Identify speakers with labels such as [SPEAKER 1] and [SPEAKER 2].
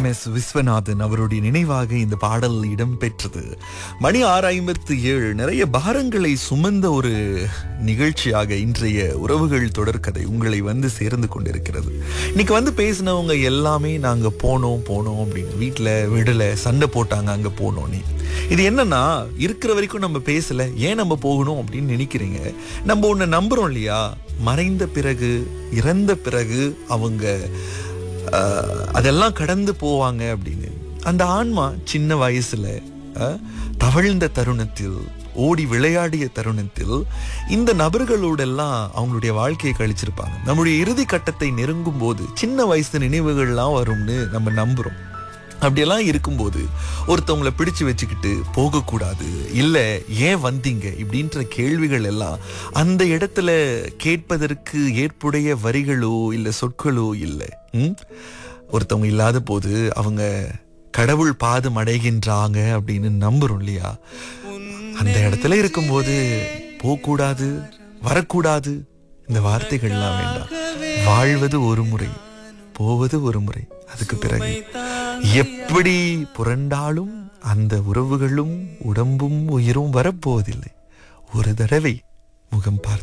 [SPEAKER 1] S Viswanathan அவருடைய நினைவாக இந்த பாடல் இடம்பெற்றது மணி ஆறு ஐம்பத்து ஏழு நிறைய பாரங்களை சுமந்த ஒரு நிகழ்ச்சியாக இன்றைய உறவுகள் தொடர்கதை உங்களை வந்து சேர்ந்து கொண்டிருக்கிறது இன்னைக்கு வந்து பேசினவங்க எல்லாமே நாங்க போனோம் போனோம் அப்படின்னு வீட்டுல விடல சண்டை போட்டாங்க அங்க போனோம் நீ இது என்னன்னா இருக்கிற வரைக்கும் நம்ம பேசல ஏன் நம்ம போகணும் அப்படின்னு நினைக்கிறீங்க நம்ம ஒண்ணு நம்புறோம் இல்லையா மறைந்த பிறகு இறந்த பிறகு அவங்க ஆஹ், அதெல்லாம் கடந்து போவாங்க அப்படின்னு அந்த ஆன்மா சின்ன வயசுல ஆஹ், தவழ்ந்த தருணத்தில் ஓடி விளையாடிய தருணத்தில் இந்த நபர்களோடெல்லாம் அவங்களுடைய வாழ்க்கையை கழிச்சிருப்பாங்க நம்முடைய இறுதி கட்டத்தை நெருங்கும் போது சின்ன வயசு நினைவுகள்லாம் வரும்னு நம்ம நம்புறோம் அப்படியெல்லாம் இருக்கும்போது ஒருத்தவங்களை பிடிச்சு வச்சுக்கிட்டு போகக்கூடாது இல்ல ஏன் வந்தீங்க இப்படின்ற கேள்விகள் எல்லாம் அந்த இடத்துல கேட்பதற்கு ஏற்புடைய வரிகளோ இல்ல சொற்களோ இல்லை ம்? ஒருத்தவங்க இல்லாத போது அவங்க கடவுள் பாதம் அடைகின்றாங்க அப்படின்னு நம்புறோம் இல்லையா அந்த இடத்துல இருக்கும்போது போகக்கூடாது வரக்கூடாது இந்த வார்த்தைகள்லாம் வேண்டாம் வாழ்வது ஒரு முறை போவது ஒரு முறை அதுக்கு பிறகு எப்படி புரண்டாலும் அந்த உறவுகளும் உடம்பும் உயிரும் வரப்போவதில்லை ஒரு தடவை முகம் பார்த்து